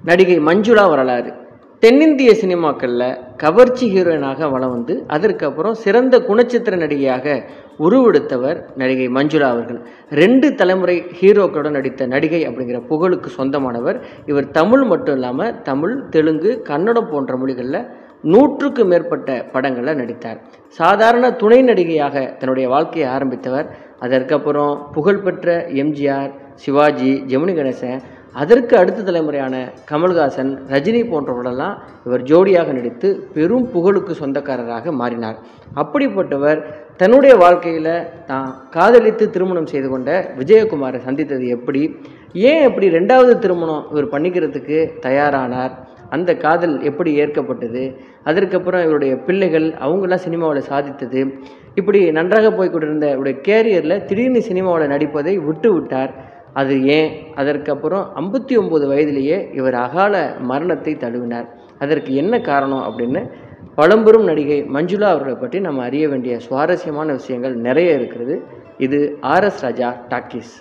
நடிகை மஞ்சுளா வரலாறு தென்னிந்திய சினிமாக்களில் கவர்ச்சி ஹீரோயினாக வலம் வந்து அதற்கப்புறம் சிறந்த குணச்சித்திர நடிகையாக உருவெடுத்தவர் நடிகை மஞ்சுளா அவர்கள் ரெண்டு தலைமுறை ஹீரோக்களுடன் நடித்த நடிகை அப்படிங்கிற புகழுக்கு சொந்தமானவர் இவர் தமிழ் மட்டும் இல்லாமல் தமிழ் தெலுங்கு கன்னடம் போன்ற மொழிகளில் நூற்றுக்கு மேற்பட்ட படங்களில் நடித்தார் சாதாரண துணை நடிகையாக தன்னுடைய வாழ்க்கையை ஆரம்பித்தவர் அதற்கப்புறம் புகழ்பெற்ற எம்ஜிஆர் சிவாஜி ஜெமினி கணேசன் அதற்கு அடுத்த தலைமுறையான கமல்ஹாசன் ரஜினி போன்றவர்களெல்லாம் இவர் ஜோடியாக நடித்து பெரும் புகழுக்கு சொந்தக்காரராக மாறினார் அப்படிப்பட்டவர் தன்னுடைய வாழ்க்கையில் தான் காதலித்து திருமணம் செய்து கொண்ட விஜயகுமாரை சந்தித்தது எப்படி ஏன் இப்படி ரெண்டாவது திருமணம் இவர் பண்ணிக்கிறதுக்கு தயாரானார் அந்த காதல் எப்படி ஏற்கப்பட்டது அதற்கப்புறம் இவருடைய பிள்ளைகள் அவங்களாம் சினிமாவில் சாதித்தது இப்படி நன்றாக போய் கொண்டிருந்த இவருடைய கேரியரில் திடீர்னு சினிமாவில் நடிப்பதை விட்டு விட்டார் அது ஏன் அதற்கப்புறம் ஐம்பத்தி ஒம்பது வயதிலேயே இவர் அகால மரணத்தை தழுவினார் அதற்கு என்ன காரணம் அப்படின்னு பழம்பெரும் நடிகை மஞ்சுளா அவர்களை பற்றி நம்ம அறிய வேண்டிய சுவாரஸ்யமான விஷயங்கள் நிறைய இருக்கிறது இது ஆர்எஸ் ராஜா டாக்கீஸ்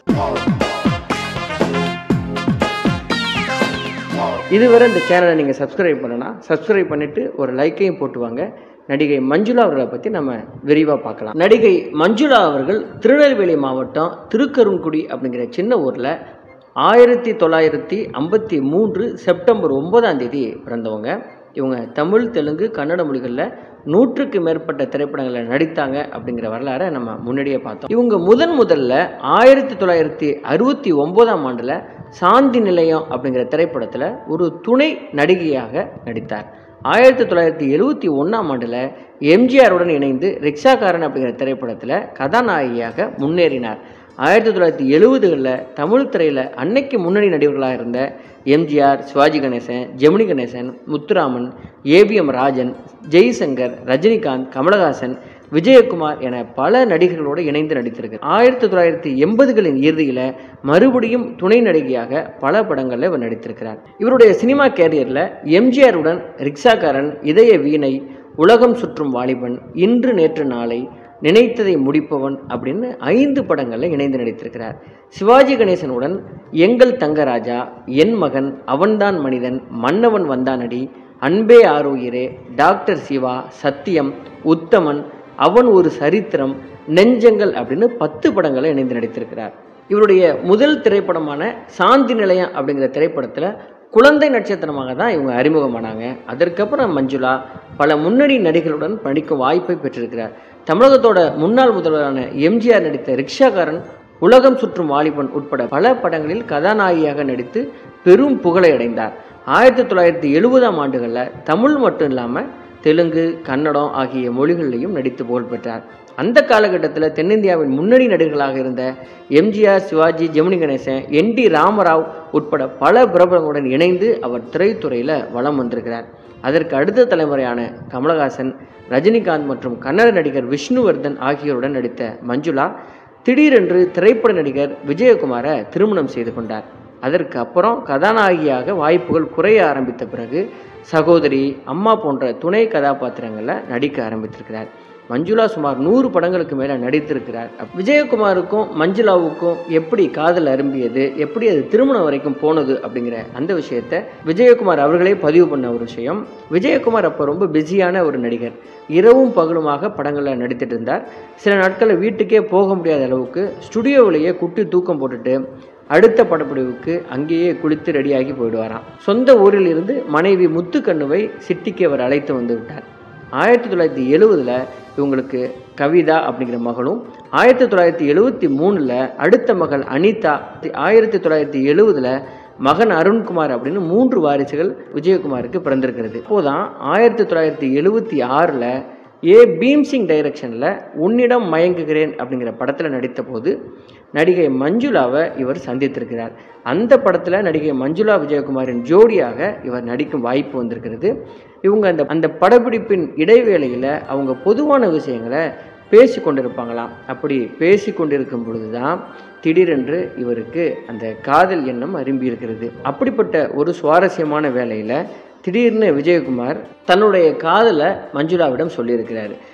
இதுவரை இந்த சேனலை நீங்கள் சப்ஸ்கிரைப் பண்ணனா சப்ஸ்கிரைப் பண்ணிவிட்டு ஒரு லைக்கையும் போட்டு வாங்க நடிகை மஞ்சுளா அவர்களை பற்றி நம்ம விரிவாக பார்க்கலாம் நடிகை மஞ்சுளா அவர்கள் திருநெல்வேலி மாவட்டம் திருக்கருங்குடி அப்படிங்கிற சின்ன ஊரில் ஆயிரத்தி தொள்ளாயிரத்தி ஐம்பத்தி மூன்று செப்டம்பர் ஒன்பதாம் தேதி பிறந்தவங்க இவங்க தமிழ் தெலுங்கு கன்னட மொழிகளில் நூற்றுக்கு மேற்பட்ட திரைப்படங்களில் நடித்தாங்க அப்படிங்கிற வரலாறை நம்ம முன்னாடியே பார்த்தோம் இவங்க முதன் முதல்ல ஆயிரத்தி தொள்ளாயிரத்தி அறுபத்தி ஒம்போதாம் ஆண்டில் சாந்தி நிலையம் அப்படிங்கிற திரைப்படத்தில் ஒரு துணை நடிகையாக நடித்தார் ஆயிரத்தி தொள்ளாயிரத்தி எழுவத்தி ஒன்றாம் ஆண்டில் எம்ஜிஆருடன் இணைந்து ரிக்ஷாக்காரன் அப்படிங்கிற திரைப்படத்தில் கதாநாயகியாக முன்னேறினார் ஆயிரத்தி தொள்ளாயிரத்தி எழுபதுகளில் தமிழ் திரையில் அன்னைக்கு முன்னணி நடிகர்களாக இருந்த எம்ஜிஆர் சிவாஜி கணேசன் ஜெமினி கணேசன் முத்துராமன் ஏபிஎம் ராஜன் ஜெய்சங்கர் ரஜினிகாந்த் கமலஹாசன் விஜயகுமார் என பல நடிகர்களோடு இணைந்து நடித்திருக்கு ஆயிரத்தி தொள்ளாயிரத்தி எண்பதுகளின் இறுதியில் மறுபடியும் துணை நடிகையாக பல படங்களில் இவர் நடித்திருக்கிறார் இவருடைய சினிமா கேரியரில் எம்ஜிஆருடன் ரிக்ஷாக்காரன் இதய வீணை உலகம் சுற்றும் வாலிபன் இன்று நேற்று நாளை நினைத்ததை முடிப்பவன் அப்படின்னு ஐந்து படங்களில் இணைந்து நடித்திருக்கிறார் சிவாஜி கணேசனுடன் எங்கள் தங்கராஜா என் மகன் அவன்தான் மனிதன் மன்னவன் வந்தானடி அன்பே ஆரோயிரே டாக்டர் சிவா சத்தியம் உத்தமன் அவன் ஒரு சரித்திரம் நெஞ்சங்கள் அப்படின்னு பத்து படங்களை இணைந்து நடித்திருக்கிறார் இவருடைய முதல் திரைப்படமான சாந்தி நிலையம் அப்படிங்கிற திரைப்படத்தில் குழந்தை நட்சத்திரமாக தான் இவங்க அறிமுகமானாங்க அதற்கப்புறம் மஞ்சுளா பல முன்னணி நடிகர்களுடன் நடிக்கும் வாய்ப்பை பெற்றிருக்கிறார் தமிழகத்தோட முன்னாள் முதல்வரான எம்ஜிஆர் நடித்த ரிக்ஷாக்காரன் உலகம் சுற்றும் வாலிபன் உட்பட பல படங்களில் கதாநாயகியாக நடித்து பெரும் புகழை அடைந்தார் ஆயிரத்தி தொள்ளாயிரத்தி எழுபதாம் ஆண்டுகளில் தமிழ் மட்டும் இல்லாமல் தெலுங்கு கன்னடம் ஆகிய மொழிகளிலையும் நடித்து புகழ் பெற்றார் அந்த காலகட்டத்தில் தென்னிந்தியாவின் முன்னணி நடிகர்களாக இருந்த எம்ஜிஆர் சிவாஜி ஜெமினி கணேசன் என் டி ராமராவ் உட்பட பல பிரபலங்களுடன் இணைந்து அவர் திரைத்துறையில் வலம் வந்திருக்கிறார் அதற்கு அடுத்த தலைமுறையான கமலஹாசன் ரஜினிகாந்த் மற்றும் கன்னட நடிகர் விஷ்ணுவர்தன் ஆகியோருடன் நடித்த மஞ்சுளா திடீரென்று திரைப்பட நடிகர் விஜயகுமாரை திருமணம் செய்து கொண்டார் அதற்கு அப்புறம் கதாநாயகியாக வாய்ப்புகள் குறைய ஆரம்பித்த பிறகு சகோதரி அம்மா போன்ற துணை கதாபாத்திரங்களில் நடிக்க ஆரம்பித்திருக்கிறார் மஞ்சுளா சுமார் நூறு படங்களுக்கு மேலே நடித்திருக்கிறார் விஜயகுமாருக்கும் மஞ்சுளாவுக்கும் எப்படி காதல் அரும்பியது எப்படி அது திருமணம் வரைக்கும் போனது அப்படிங்கிற அந்த விஷயத்த விஜயகுமார் அவர்களே பதிவு பண்ண ஒரு விஷயம் விஜயகுமார் அப்போ ரொம்ப பிஸியான ஒரு நடிகர் இரவும் பகலுமாக படங்களில் நடித்துட்டு இருந்தார் சில நாட்களில் வீட்டுக்கே போக முடியாத அளவுக்கு ஸ்டுடியோவிலேயே குட்டி தூக்கம் போட்டுட்டு அடுத்த படப்பிடிவுக்கு அங்கேயே குளித்து ரெடியாகி போயிடுவாராம் சொந்த ஊரில் இருந்து மனைவி முத்துக்கண்ணுவை சிட்டிக்கு அவர் அழைத்து வந்து விட்டார் ஆயிரத்தி தொள்ளாயிரத்தி எழுவதில் இவங்களுக்கு கவிதா அப்படிங்கிற மகளும் ஆயிரத்தி தொள்ளாயிரத்தி எழுவத்தி மூணில் அடுத்த மகள் அனிதா ஆயிரத்தி தொள்ளாயிரத்தி எழுவதில் மகன் அருண்குமார் அப்படின்னு மூன்று வாரிசுகள் விஜயகுமாருக்கு பிறந்திருக்கிறது அப்போதான் ஆயிரத்தி தொள்ளாயிரத்தி எழுவத்தி ஆறில் ஏ பீம்சிங் டைரக்ஷனில் உன்னிடம் மயங்குகிறேன் அப்படிங்கிற படத்தில் நடித்த போது நடிகை மஞ்சுளாவை இவர் சந்தித்திருக்கிறார் அந்த படத்தில் நடிகை மஞ்சுளா விஜயகுமாரின் ஜோடியாக இவர் நடிக்கும் வாய்ப்பு வந்திருக்கிறது இவங்க அந்த அந்த படப்பிடிப்பின் இடைவேளையில் அவங்க பொதுவான விஷயங்களை பேசி கொண்டிருப்பாங்களாம் அப்படி பேசி கொண்டிருக்கும் பொழுது தான் திடீரென்று இவருக்கு அந்த காதல் எண்ணம் அரும்பி இருக்கிறது அப்படிப்பட்ட ஒரு சுவாரஸ்யமான வேலையில் திடீர்னு விஜயகுமார் தன்னுடைய காதலை மஞ்சுளாவிடம் சொல்லியிருக்கிறாரு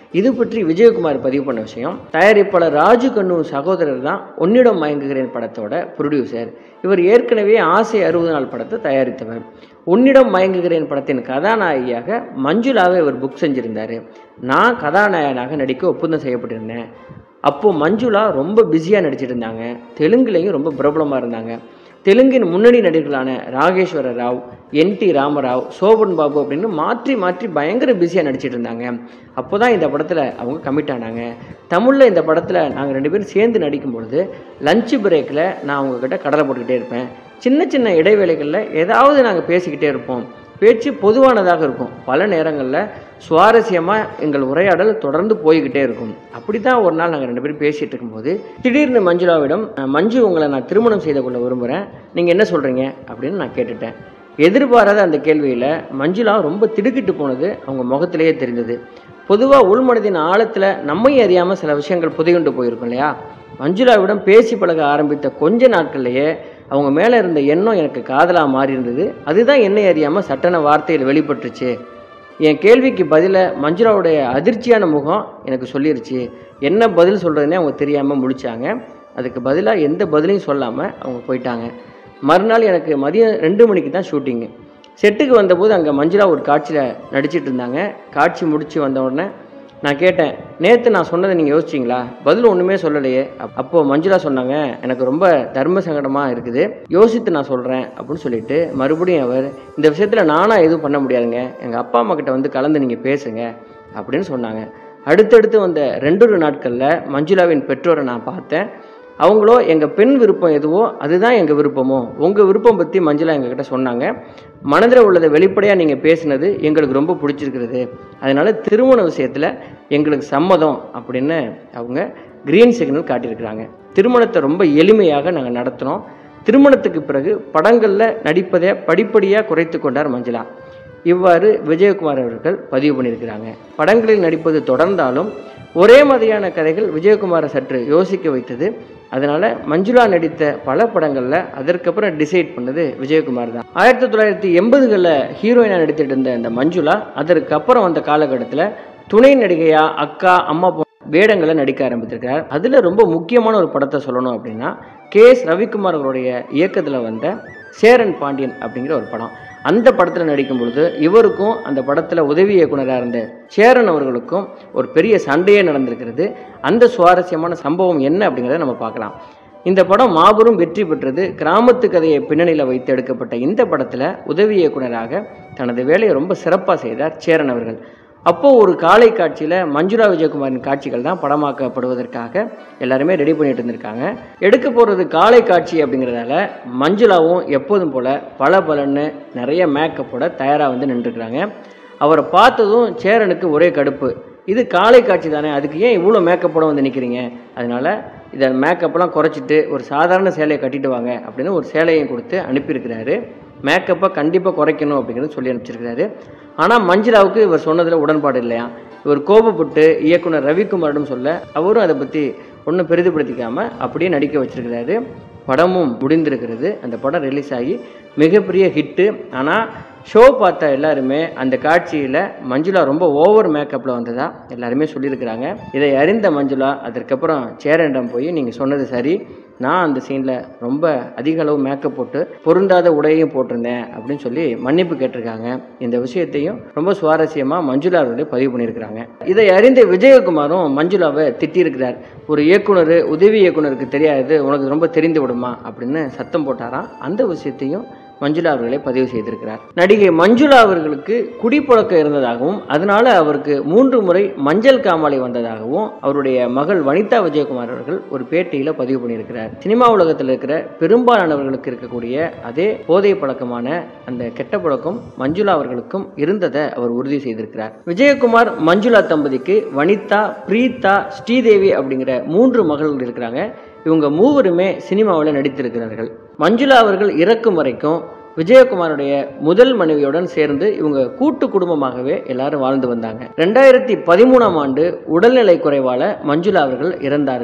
இது பற்றி விஜயகுமார் பதிவு பண்ண விஷயம் தயாரிப்பாளர் ராஜு கண்ணு சகோதரர் தான் உன்னிடம் மயங்குகிறேன் படத்தோட ப்ரொடியூசர் இவர் ஏற்கனவே ஆசை அறுபது நாள் படத்தை தயாரித்தவர் உன்னிடம் மயங்குகிறேன் படத்தின் கதாநாயகியாக மஞ்சுளாவை இவர் புக் செஞ்சிருந்தார் நான் கதாநாயகனாக நடிக்க ஒப்பந்தம் செய்யப்பட்டிருந்தேன் அப்போது மஞ்சுளா ரொம்ப பிஸியாக நடிச்சிட்டு இருந்தாங்க தெலுங்குலேயும் ரொம்ப பிரபலமாக இருந்தாங்க தெலுங்கின் முன்னணி நடிகர்களான ராகேஸ்வர ராவ் என் டி ராமராவ் சோபன் பாபு அப்படின்னு மாற்றி மாற்றி பயங்கர பிஸியாக நடிச்சிட்டு இருந்தாங்க அப்போ தான் இந்த படத்தில் அவங்க கமிட் ஆனாங்க தமிழில் இந்த படத்தில் நாங்கள் ரெண்டு பேரும் சேர்ந்து நடிக்கும் பொழுது லஞ்ச் பிரேக்கில் நான் அவங்கக்கிட்ட கடலை போட்டுக்கிட்டே இருப்பேன் சின்ன சின்ன இடைவேளைகளில் ஏதாவது நாங்கள் பேசிக்கிட்டே இருப்போம் பேச்சு பொதுவானதாக இருக்கும் பல நேரங்களில் சுவாரஸ்யமாக எங்கள் உரையாடல் தொடர்ந்து போய்கிட்டே இருக்கும் அப்படி தான் ஒரு நாள் நாங்கள் ரெண்டு பேரும் பேசிகிட்டு இருக்கும்போது திடீர்னு மஞ்சுளாவிடம் "அஹ், மஞ்சு உங்களை நான் திருமணம் செய்து கொள்ள விரும்புகிறேன் நீங்கள் என்ன சொல்கிறீங்க அப்படின்னு நான் கேட்டுட்டேன் எதிர்பாராத அந்த கேள்வியில் மஞ்சுளா ரொம்ப திடுக்கிட்டு போனது அவங்க முகத்திலேயே தெரிந்தது பொதுவாக உள்மனதின் ஆழத்தில் நம்மையும் அறியாமல் சில விஷயங்கள் புதையுண்டு போயிருக்கும் இல்லையா மஞ்சுளாவிடம் பேசி பழக ஆரம்பித்த கொஞ்ச நாட்கள்லேயே அவங்க மேலே இருந்த எண்ணம் எனக்கு காதலாக மாறி இருந்தது அதுதான் என்னை அறியாமல் சட்டன வார்த்தையில் வெளிப்பட்டுருச்சு என் கேள்விக்கு பதில மஞ்சுளாவுடைய அதிர்ச்சியான முகம் எனக்கு சொல்லிருச்சு என்ன பதில் சொல்கிறதுனே அவங்க தெரியாமல் முடிச்சாங்க அதுக்கு பதிலாக எந்த பதிலையும் சொல்லாமல் அவங்க போயிட்டாங்க மறுநாள் எனக்கு மதியம் ரெண்டு மணிக்கு தான் ஷூட்டிங்கு செட்டுக்கு வந்தபோது அங்கே மஞ்சுளா ஒரு காட்சியில் நடிச்சிட்டு இருந்தாங்க காட்சி முடித்து வந்த உடனே நான் கேட்டேன் நேற்று நான் சொன்னதை நீங்கள் யோசிச்சிங்களா பதில் ஒன்றுமே சொல்லலையே அப்- அப்போ மஞ்சுளா சொன்னாங்க எனக்கு ரொம்ப தர்ம சங்கடமாக இருக்குது யோசித்து நான் சொல்கிறேன் அப்படின்னு சொல்லிட்டு மறுபடியும் அவர் இந்த விஷயத்தில் நானாக எதுவும் பண்ண முடியாதுங்க எங்கள் அப்பா அம்மா கிட்ட வந்து கலந்து நீங்கள் பேசுங்க அப்படின்னு சொன்னாங்க அடுத்தடுத்து வந்த ரெண்டொரு நாட்களில் மஞ்சுளாவின் பெற்றோரை நான் பார்த்தேன் அவங்களோ எங்கள் பெண் விருப்பம் எதுவோ அதுதான் எங்கள் விருப்பமோ உங்கள் விருப்பம் பற்றி மஞ்சுளா எங்ககிட்ட சொன்னாங்க மனதில் உள்ளதை வெளிப்படையாக நீங்கள் பேசினது எங்களுக்கு ரொம்ப பிடிச்சிருக்கிறது அதனால் திருமண விஷயத்தில் எங்களுக்கு சம்மதம் அப்படின்னு அவங்க கிரீன் சிக்னல் காட்டியிருக்கிறாங்க திருமணத்தை ரொம்ப எளிமையாக நாங்கள் நடத்தினோம் திருமணத்துக்கு பிறகு படங்களில் நடிப்பதை படிப்படியாக குறைத்து கொண்டார் மஞ்சுளா இவ்வாறு விஜயகுமார் அவர்கள் பதிவு பண்ணியிருக்கிறாங்க படங்களில் நடிப்பது தொடர்ந்தாலும் ஒரே மாதிரியான கதைகள் விஜயகுமாரை சற்று யோசிக்க வைத்தது அதனால மஞ்சுளா நடித்த பல படங்களில் அதற்கப்புறம் டிசைட் பண்ணது விஜயகுமார் தான் ஆயிரத்தி தொள்ளாயிரத்தி எண்பதுகளில் ஹீரோயினாக நடித்துட்டு இருந்த இந்த மஞ்சுளா அதற்கு அப்புறம் வந்த காலகட்டத்தில் துணை நடிகையா அக்கா அம்மா போன்ற வேடங்களை நடிக்க ஆரம்பித்திருக்கிறார் அதில் ரொம்ப முக்கியமான ஒரு படத்தை சொல்லணும் அப்படின்னா கே எஸ் ரவிக்குமார் அவருடைய இயக்கத்தில் வந்த சேரன் பாண்டியன் அப்படிங்கிற ஒரு படம் அந்த படத்தில் நடிக்கும் பொழுது இவருக்கும் அந்த படத்தில் உதவி இயக்குனராக இருந்த சேரன் அவர்களுக்கும் ஒரு பெரிய சண்டையே நடந்திருக்கிறது அந்த சுவாரஸ்யமான சம்பவம் என்ன அப்படிங்கிறத நம்ம பார்க்கலாம் இந்த படம் மாபெரும் வெற்றி பெற்றது கிராமத்து கதையை பின்னணியில் வைத்து எடுக்கப்பட்ட இந்த படத்தில் உதவி இயக்குனராக தனது வேலையை ரொம்ப சிறப்பாக செய்தார் சேரன் அவர்கள் அப்போது ஒரு காலை காட்சியில் மஞ்சுளா விஜயகுமாரின் காட்சிகள் தான் படமாக்கப்படுவதற்காக எல்லாருமே ரெடி பண்ணிட்டு இருந்திருக்காங்க எடுக்க போகிறது காலை காட்சி அப்படிங்கிறதால மஞ்சுளாவும் எப்போதும் போல் பல பலன்னு நிறைய மேக்கப்போட தயாராக வந்து நின்றுருக்குறாங்க அவரை பார்த்ததும் சேரனுக்கு ஒரே கடுப்பு இது காலை காட்சி தானே அதுக்கு ஏன் இவ்வளோ மேக்கப்போட வந்து நிற்கிறீங்க அதனால் இதை மேக்கப்பெல்லாம் குறைச்சிட்டு ஒரு சாதாரண சேலையை கட்டிட்டு வாங்க அப்படின்னு ஒரு சேலையும் கொடுத்து அனுப்பியிருக்கிறாரு மேக்கப்பை கண்டிப்பாக குறைக்கணும் அப்படிங்கிறது சொல்லி அனுப்பிச்சிருக்கிறாரு ஆனால் மஞ்சுளாவுக்கு இவர் சொன்னதில் உடன்பாடு இல்லையா இவர் கோபப்பட்டு இயக்குனர் ரவிக்குமாரிடம் சொல்ல அவரும் அதை பற்றி ஒன்றும் பெரிதுபடுத்திக்காமல் அப்படியே நடிக்க வச்சிருக்கிறாரு படமும் முடிந்திருக்கிறது அந்த படம் ரிலீஸ் ஆகி மிகப்பெரிய ஹிட்டு ஆனால் ஷோ பார்த்த எல்லாருமே அந்த காட்சியில் மஞ்சுளா ரொம்ப ஓவர் மேக்கப்பில் வந்ததா எல்லாருமே சொல்லியிருக்கிறாங்க இதை அறிந்த மஞ்சுளா அதற்கப்புறம் சேரனிடம் போய் நீங்கள் சொன்னது சரி நான் அந்த சீனில் ரொம்ப அதிக அளவு மேக்கப் போட்டு பொருந்தாத உடையையும் போட்டிருந்தேன் அப்படின்னு சொல்லி மன்னிப்பு கேட்டிருக்காங்க இந்த விஷயத்தையும் ரொம்ப சுவாரஸ்யமாக மஞ்சுளா அவர்களே பதிவு பண்ணியிருக்கிறாங்க இதை அறிந்த விஜயகுமாரும் மஞ்சுளாவை திட்டியிருக்கிறார் ஒரு இயக்குனர் உதவி இயக்குனருக்கு தெரியாது உனக்கு ரொம்ப தெரிந்து விடுமா அப்படின்னு சத்தம் போட்டாராம் அந்த விஷயத்தையும் மஞ்சுளா அவர்களே பதிவு செய்திருக்கிறார் நடிகை மஞ்சுளா அவர்களுக்கு குடிப்பழக்கம் இருந்ததாகவும் அதனால அவருக்கு மூன்று முறை மஞ்சள் காமாலை வந்ததாகவும் அவருடைய மகள் வனிதா விஜயகுமார் அவர்கள் ஒரு பேட்டியில பதிவு பண்ணியிருக்கிறார் சினிமா உலகத்தில் இருக்கிற பெரும்பாலானவர்களுக்கு இருக்கக்கூடிய அதே போதை பழக்கமான அந்த கெட்ட பழக்கம் மஞ்சுளா அவர்களுக்கும் இருந்ததை அவர் உறுதி செய்திருக்கிறார் விஜயகுமார் மஞ்சுளா தம்பதிக்கு வனிதா பிரீதா ஸ்ரீதேவி அப்படிங்கிற மூன்று மகள்கள் இருக்கிறாங்க இவங்க மூவருமே சினிமாவில் நடித்திருக்கிறார்கள் மஞ்சுளா அவர்கள் இறக்கும் வரைக்கும் விஜயகுமாருடைய முதல் மனைவியுடன் சேர்ந்து இவங்க கூட்டு குடும்பமாகவே எல்லாரும் வாழ்ந்து வந்தாங்க ரெண்டாயிரத்தி பதிமூணாம் ஆண்டு உடல்நிலை குறைவால மஞ்சுளா அவர்கள் இறந்தார்கள்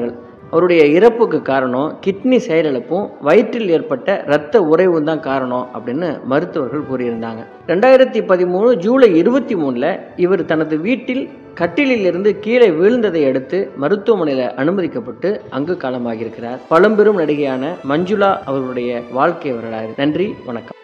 அவருடைய இறப்புக்கு காரணம் கிட்னி செயலிழப்பும் வயிற்றில் ஏற்பட்ட இரத்த உறைவும் தான் காரணம் அப்படின்னு மருத்துவர்கள் கூறியிருந்தாங்க ரெண்டாயிரத்தி பதிமூணு ஜூலை இருபத்தி மூணில் இவர் தனது வீட்டில் கட்டிலில் இருந்து கீழே வீழ்ந்ததை அடுத்து மருத்துவமனையில் அனுமதிக்கப்பட்டு அங்கு காலமாகியிருக்கிறார் பழம்பெரும் நடிகையான மஞ்சுளா அவருடைய வாழ்க்கை வரலாறு நன்றி வணக்கம்